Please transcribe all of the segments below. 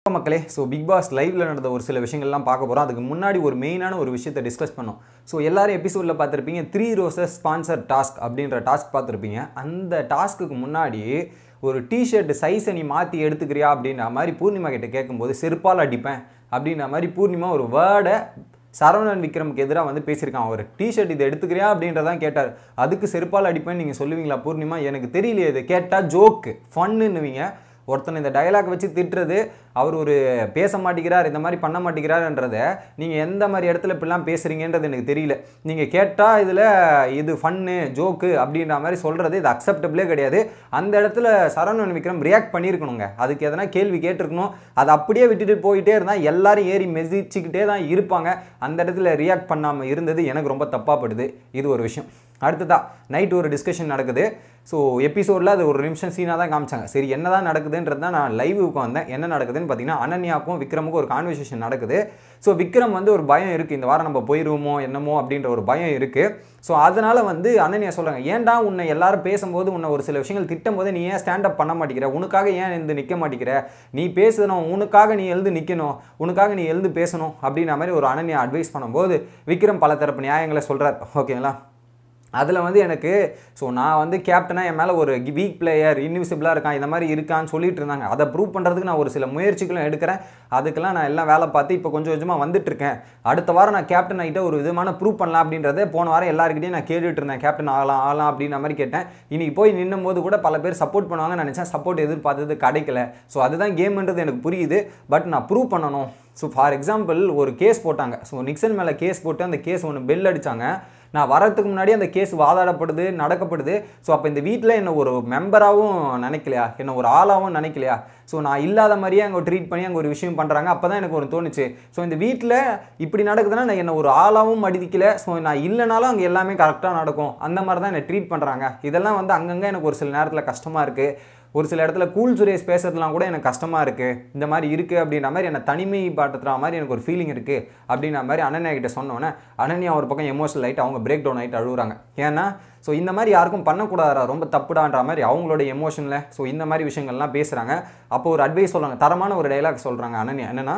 வணக்கம் மக்களே so big pass லைவ்ல நடந்த ஒரு சில விஷயங்கள்லாம் பார்க்க போகிறோம் அதுக்கு முன்னாடி ஒரு மெயினான ஒரு விஷயத்தை டிஸ்கஸ் பண்ணோம் ஸோ எல்லாரும் எபிசோடில் பார்த்துருப்பீங்க த்ரீ ரோசஸ் ஸ்பான்சர் டாஸ்க் அப்படின்ற டாஸ்க் பார்த்துருப்பீங்க அந்த டாஸ்க்குக்கு முன்னாடி ஒரு டிஷர்ட் சைஸை நீ மாற்றி எடுத்துக்கிறியா அப்படின்ற மாதிரி பூர்ணிமா கிட்ட கேட்கும்போது செருப்பால் அடிப்பேன் அப்படின்ற மாதிரி பூர்ணிமா ஒரு வேர்டை சரவணன் விக்ரமுக்கு எதிராக வந்து பேசியிருக்கான் ஒரு டிஷர்ட் இதை எடுத்துக்கிறியா அப்படின்றதான் கேட்டார் அதுக்கு செருப்பால் அடிப்பேன்னு நீங்கள் சொல்லுவீங்களா பூர்ணிமா எனக்கு தெரியலையே இது கேட்டால் ஜோக்கு ஃபன்னுன்னுவீங்க ஒருத்தனை இந்த டயலாக் வச்சு திட்டுறது அவர் ஒரு பேச மாட்டேங்கிறார் இந்த மாதிரி பண்ண மாட்டேங்கிறாருன்றதை நீங்கள் எந்த மாதிரி இடத்துல இப்படிலாம் பேசுகிறீங்கன்றது எனக்கு தெரியல நீங்கள் கேட்டால் இதில் இது ஃபன்னு ஜோக்கு அப்படின்ற மாதிரி சொல்கிறது இது அக்செப்டபிளே கிடையாது அந்த இடத்துல சரவணன் விக்ரம் ரியாக்ட் பண்ணியிருக்கணுங்க அதுக்கு எதனா கேள்வி கேட்டிருக்கணும் அதை அப்படியே விட்டுட்டு போயிட்டே இருந்தால் எல்லாரும் ஏறி மெதிச்சுக்கிட்டே தான் இருப்பாங்க அந்த இடத்துல ரியாக்ட் பண்ணாமல் இருந்தது எனக்கு ரொம்ப தப்பாகப்படுது இது ஒரு விஷயம் அடுத்ததா நைட் ஒரு டிஸ்கஷன் நடக்குது ஸோ எபிசோடில் அது ஒரு நிமிஷம் சீனாக தான் காமிச்சாங்க சரி என்ன தான் நடக்குதுன்றது தான் நான் லைவுக்கு வந்தேன் என்ன நடக்குதுன்னு பார்த்தீங்கன்னா அனன்யாக்கும் விக்ரமுக்கும் ஒரு கான்வர்சேஷன் நடக்குது ஸோ விக்ரம் வந்து ஒரு பயம் இருக்குது இந்த வாரம் நம்ம போயிடுவோமோ என்னமோ அப்படின்ற ஒரு பயம் இருக்குது ஸோ அதனால் வந்து அனன்யா சொல்கிறாங்க ஏன்டா உன்னை எல்லாரும் பேசும்போது உன்னை ஒரு சில விஷயங்கள் திட்டும் போது நீ ஏன் ஸ்டாண்ட் அப் பண்ண மாட்டேங்கிற உனக்காக ஏன் எழுந்து நிற்க மாட்டேங்கிற நீ பேசணும் உனக்காக நீ எழுந்து நிற்கணும் உனக்காக நீ எழுந்து பேசணும் அப்படின்ற மாதிரி ஒரு அனன்யா அட்வைஸ் பண்ணும்போது விக்ரம் பல தரப்பு நியாயங்களை சொல்கிறார் ஓகேங்களா அதில் வந்து எனக்கு ஸோ நான் வந்து கேப்டனாக என் மேலே ஒரு வீக் பிளேயர் இன்விசிபிளாக இருக்கான் இந்த மாதிரி இருக்கான்னு சொல்லிட்டு இருந்தாங்க அதை ப்ரூவ் பண்ணுறதுக்கு நான் ஒரு சில முயற்சிகளும் எடுக்கிறேன் அதுக்கெல்லாம் நான் எல்லாம் வேலை பார்த்து இப்போ கொஞ்சம் கொஞ்சமாக வந்துட்டு இருக்கேன் அடுத்த வாரம் நான் கேப்டன் ஆகிட்ட ஒரு விதமான ப்ரூவ் பண்ணலாம் அப்படின்றத போன வாரம் எல்லாருக்கிட்டையும் நான் கேட்டுட்டு இருந்தேன் கேப்டன் ஆகலாம் ஆகலாம் அப்படின்ற மாதிரி கேட்டேன் இன்னைக்கு போய் நின்னும் போது கூட பல பேர் சப்போர்ட் பண்ணுவாங்கன்னு நினச்சேன் சப்போர்ட் எதிர்பார்த்தது கிடைக்கல ஸோ அதுதான் கேம்ன்றது எனக்கு புரியுது பட் நான் ப்ரூவ் பண்ணணும் ஸோ ஃபார் எக்ஸாம்பிள் ஒரு கேஸ் போட்டாங்க ஸோ நிக்சன் மேலே கேஸ் போட்டு அந்த கேஸ் ஒன்று பெல் அடித்தாங்க நான் வரதுக்கு முன்னாடி அந்த கேஸ் வாதாடப்படுது நடக்கப்படுது ஸோ அப்போ இந்த வீட்டில் என்ன ஒரு மெம்பராகவும் நினைக்கலையா என்ன ஒரு ஆளாகவும் நினைக்கலையா ஸோ நான் இல்லாத மாதிரியே அங்கே ட்ரீட் பண்ணி அங்கே ஒரு விஷயம் பண்ணுறாங்க அப்போ தான் எனக்கு ஒரு தோணுச்சு ஸோ இந்த வீட்டில் இப்படி நடக்குதுன்னா நான் என்ன ஒரு ஆளாகவும் மதிக்கல ஸோ நான் இல்லைனாலும் அங்கே எல்லாமே கரெக்டாக நடக்கும் அந்த மாதிரி தான் என்னை ட்ரீட் பண்ணுறாங்க இதெல்லாம் வந்து அங்கங்கே எனக்கு ஒரு சில நேரத்தில் கஷ்டமாக இருக்குது ஒரு சில இடத்துல கூல் சுரேஷ் பேசுறதுலாம் கூட எனக்கு கஷ்டமாக இருக்குது இந்த மாதிரி இருக்குது அப்படின்ற மாதிரி என்னை தனிமைப்படுத்துகிற மாதிரி எனக்கு ஒரு ஃபீலிங் இருக்குது அப்படின்ற மாதிரி அனன்யா கிட்ட சொன்னோன்னே அனன்யா ஒரு பக்கம் எமோஷனல் ஆகிட்டு அவங்க பிரேக் டவுன் ஆகிட்டு அழுகுறாங்க ஏன்னா ஸோ இந்த மாதிரி யாருக்கும் பண்ணக்கூடாதா ரொம்ப தப்புடான்ற மாதிரி அவங்களோட எமோஷனில் ஸோ இந்த மாதிரி விஷயங்கள்லாம் பேசுகிறாங்க அப்போ ஒரு அட்வைஸ் சொல்கிறாங்க தரமான ஒரு டைலாக் சொல்கிறாங்க அனன்யா என்னென்னா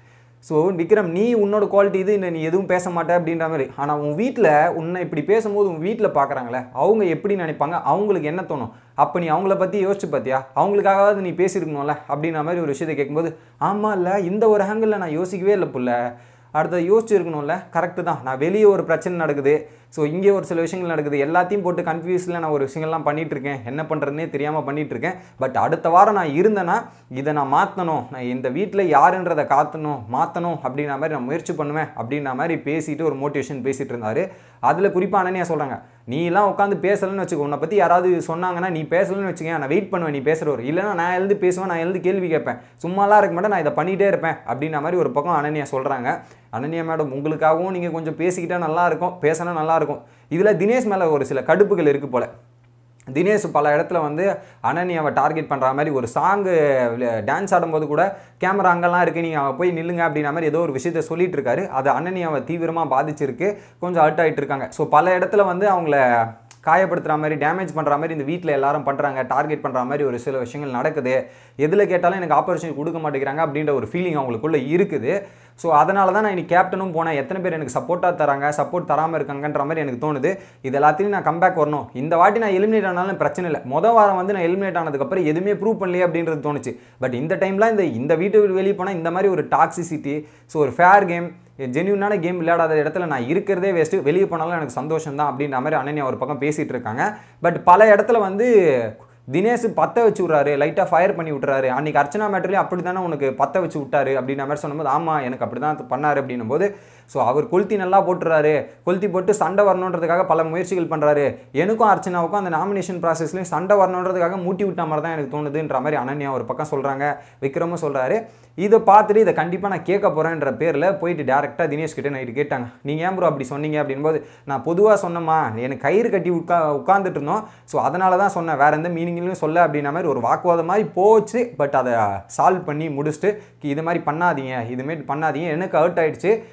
ஸோ விக்ரம் நீ உன்னோட குவாலிட்டி இது இன்னும் நீ எதுவும் பேச மாட்டே அப்படின்ற மாதிரி ஆனால் உன் வீட்டில் உன்னை இப்படி பேசும்போது உன் வீட்டில் பார்க்குறாங்களே அவங்க எப்படி நினைப்பாங்க அவங்களுக்கு என்ன தோணும் அப்போ நீ அவங்கள பற்றி யோசிச்சு பார்த்தியா அவங்களுக்காகவாவது நீ பேசியிருக்கணும்ல அப்படின்ற மாதிரி ஒரு விஷயத்தை கேட்கும்போது ஆமாம் இல்லை இந்த ஒரு ஆங்கிளில் நான் யோசிக்கவே இல்லை புள்ள அடுத்த யோசிச்சிருக்கணும்ல கரெக்டு தான் நான் வெளியே ஒரு பிரச்சனை நடக்குது ஸோ இங்கே ஒரு சில விஷயங்கள் நடக்குது எல்லாத்தையும் போட்டு கன்ஃபியூஸில் நான் ஒரு விஷயங்கள்லாம் பண்ணிட்டு இருக்கேன் என்ன பண்ணுறதுனே தெரியாமல் பண்ணிட்டு இருக்கேன் பட் அடுத்த வாரம் நான் இருந்தேன்னா இதை நான் மாற்றணும் நான் இந்த வீட்டில் யாருன்றதை காத்தணும் மாற்றணும் அப்படின்ற மாதிரி நான் முயற்சி பண்ணுவேன் அப்படின்ற மாதிரி பேசிட்டு ஒரு மோட்டிவேஷன் பேசிட்டு இருந்தார் அதில் குறிப்பாக அனன்யா சொல்கிறாங்க நீலாம் உட்காந்து பேசலன்னு வச்சுக்கோ உன்னை பற்றி யாராவது சொன்னாங்கன்னா நீ பேசலன்னு வச்சுக்கேன் நான் வெயிட் பண்ணுவேன் நீ பேசுகிறவர் இல்லைனா நான் எழுந்து பேசுவேன் நான் எழுந்து கேள்வி கேட்பேன் சும்மாலாம் இருக்க மாட்டேன் நான் இதை பண்ணிகிட்டே இருப்பேன் அப்படின்ற மாதிரி ஒரு பக்கம் அனன்யா சொல்கிறாங்க அனன்யா மேடம் உங்களுக்காகவும் நீங்கள் கொஞ்சம் பேசிக்கிட்டால் நல்லாயிருக்கும் பேசினா நல்லாயிருக்கும் இதில் தினேஷ் மேலே ஒரு சில கடுப்புகள் இருக்குது போல் தினேஷ் பல இடத்துல வந்து அனன்யாவை டார்கெட் பண்ணுற மாதிரி ஒரு சாங்கு டான்ஸ் ஆடும்போது கூட கேமரா அங்கெல்லாம் இருக்குது நீங்கள் அவங்க போய் நில்லுங்க அப்படின்ற மாதிரி ஏதோ ஒரு விஷயத்த சொல்லிட்டு இருக்காரு அது அனன்யாவை தீவிரமாக பாதிச்சிருக்கு கொஞ்சம் அர்ட் ஆகிட்டு இருக்காங்க ஸோ பல இடத்துல வந்து அவங்கள காயப்படுத்துகிற மாதிரி டேமேஜ் பண்ணுற மாதிரி இந்த வீட்டில் எல்லாரும் பண்ணுறாங்க டார்கெட் பண்ணுற மாதிரி ஒரு சில விஷயங்கள் நடக்குது எதில் கேட்டாலும் எனக்கு ஆப்பர்ச்சுனிட்டி கொடுக்க மாட்டேங்கிறாங்க அப்படின்ற ஒரு ஃபீலிங் அவங்களுக்குள்ளே இருக்குது ஸோ அதனால தான் நான் இன்னைக்கு கேப்டனும் போனேன் எத்தனை பேர் எனக்கு சப்போர்ட்டாக தராங்க சப்போர்ட் தராமல் இருக்காங்கன்ற மாதிரி எனக்கு தோணுது இது எல்லாத்தையும் நான் கம்பேக் வரணும் இந்த வாட்டி நான் எலிமினேட் ஆனாலும் பிரச்சனை இல்லை மொதல் வாரம் வந்து நான் எலிமினேட் ஆனதுக்கப்புறம் எதுவுமே ப்ரூவ் பண்ணலையே அப்படின்றது தோணுச்சு பட் இந்த டைம்லாம் இந்த இந்த வீட்டு வெளியே போனால் இந்த மாதிரி ஒரு டாக்ஸிசிட்டி ஸோ ஒரு ஃபேர் கேம் ஜென்யூனான கேம் விளையாடாத இடத்துல நான் இருக்கிறதே வேஸ்ட்டு வெளியே போனாலும் எனக்கு சந்தோஷம் தான் அப்படின்ற மாதிரி அனன்யா ஒரு பக்கம் பேசிகிட்டு இருக்காங்க பட் பல இடத்துல வந்து தினேஷ் பற்ற வச்சு விட்றாரு லைட்டாக ஃபயர் பண்ணி விட்றாரு அன்றைக்கி அர்ச்சனா மேட்டர்லேயும் அப்படி தானே உனக்கு பற்ற வச்சு விட்டாரு அப்படின்ற மாதிரி சொன்னபோது ஆமாம் எனக்கு அப்படி தான் பண்ணார் அப்படின்னும் போது ஸோ அவர் கொளுத்தி நல்லா போட்டுறாரு கொளுத்தி போட்டு சண்டை வரணுன்றதுக்காக பல முயற்சிகள் பண்ணுறாரு எனக்கும் அர்ச்சனாவுக்கும் அந்த நாமினேஷன் ப்ராசஸ்லையும் சண்டை வரணுன்றதுக்காக மூட்டி விட்ட மாதிரி தான் எனக்கு தோணுதுன்ற மாதிரி அனன்யா ஒரு பக்கம் சொல்கிறாங்க விக்ரமும் சொல்கிறாரு இதை பார்த்துட்டு இதை கண்டிப்பாக நான் கேட்க போகிறேன்ற பேரில் போயிட்டு டேரெக்டாக தினேஷ் கிட்டே நைட்டு கேட்டாங்க நீங்கள் ஏன் ப்ரோ அப்படி சொன்னீங்க அப்படின்போது நான் பொதுவாக சொன்னேம்மா எனக்கு கயிறு கட்டி உட்கா உட்காந்துட்டு இருந்தோம் ஸோ அதனால தான் சொன்னேன் வேறு எந்த மீனிங்லையும் சொல்ல அப்படின்ற மாதிரி ஒரு வாக்குவாதம் மாதிரி போச்சு பட் அதை சால்வ் பண்ணி முடிச்சுட்டு இது மாதிரி பண்ணாதீங்க இதுமாரி பண்ணாதீங்க எனக்கு ஹர்ட் ஆயிடுச்சு ஸோ அதனால்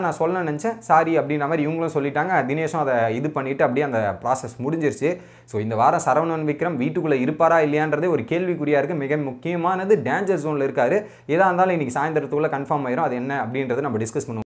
தான் நான் சொல்ல நினச்சேன் சாரி அப்படின்ற மாதிரி இவங்களும் சொல்லிட்டாங்க தினேஷும் அதை இது பண்ணிவிட்டு அப்படியே அந்த ப்ராசஸ் முடிஞ்சிருச்சு ஸோ இந்த வாரம் சரவணன் விக்ரம் வீட்டுக்குள்ளே இருப்பாரா இல்லையான்றதே ஒரு கேள்விக்குறியாக இருக்குது மிக முக்கியமானது டேஞ்சர் ஜோனில் இருக்காரு எதாக இருந்தாலும் இன்றைக்கி சாயந்தரத்துக்குள்ளே கன்ஃபார்ம் ஆயிரும் அது என்ன அப்படின்றத நம்ம டிஸ்கஸ் பண்ணுவோம்